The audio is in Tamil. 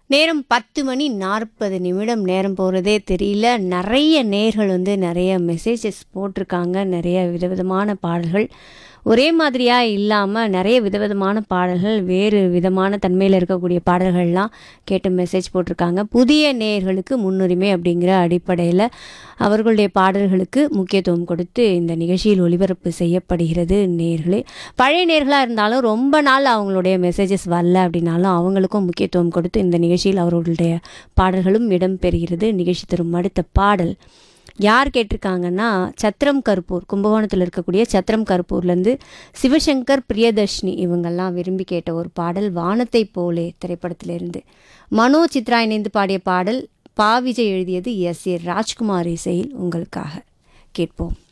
நேரம் பத்து மணி நாற்பது நிமிடம் நேரம் போகிறதே தெரியல நிறைய நேர்கள் வந்து நிறைய மெசேஜஸ் போட்டிருக்காங்க நிறைய விதவிதமான பாடல்கள் ஒரே மாதிரியாக இல்லாமல் நிறைய விதவிதமான பாடல்கள் வேறு விதமான தன்மையில் இருக்கக்கூடிய பாடல்கள்லாம் கேட்டு மெசேஜ் போட்டிருக்காங்க புதிய நேயர்களுக்கு முன்னுரிமை அப்படிங்கிற அடிப்படையில் அவர்களுடைய பாடல்களுக்கு முக்கியத்துவம் கொடுத்து இந்த நிகழ்ச்சியில் ஒளிபரப்பு செய்யப்படுகிறது நேர்களே பழைய நேர்களாக இருந்தாலும் ரொம்ப நாள் அவங்களுடைய மெசேஜஸ் வரல அப்படின்னாலும் அவங்களுக்கும் முக்கியத்துவம் கொடுத்து இந்த நிகழ்ச்சியில் அவர்களுடைய பாடல்களும் இடம்பெறுகிறது நிகழ்ச்சி தரும் அடுத்த பாடல் யார் கேட்டிருக்காங்கன்னா சத்திரம் கருப்பூர் கும்பகோணத்தில் இருக்கக்கூடிய சத்திரம் கருப்பூர்லேருந்து சிவசங்கர் பிரியதர்ஷினி இவங்கெல்லாம் விரும்பி கேட்ட ஒரு பாடல் வானத்தை போலே திரைப்படத்திலிருந்து மனோ சித்ரா இணைந்து பாடிய பாடல் பா விஜய் எழுதியது எஸ் ஏ ராஜ்குமார் இசையில் உங்களுக்காக கேட்போம்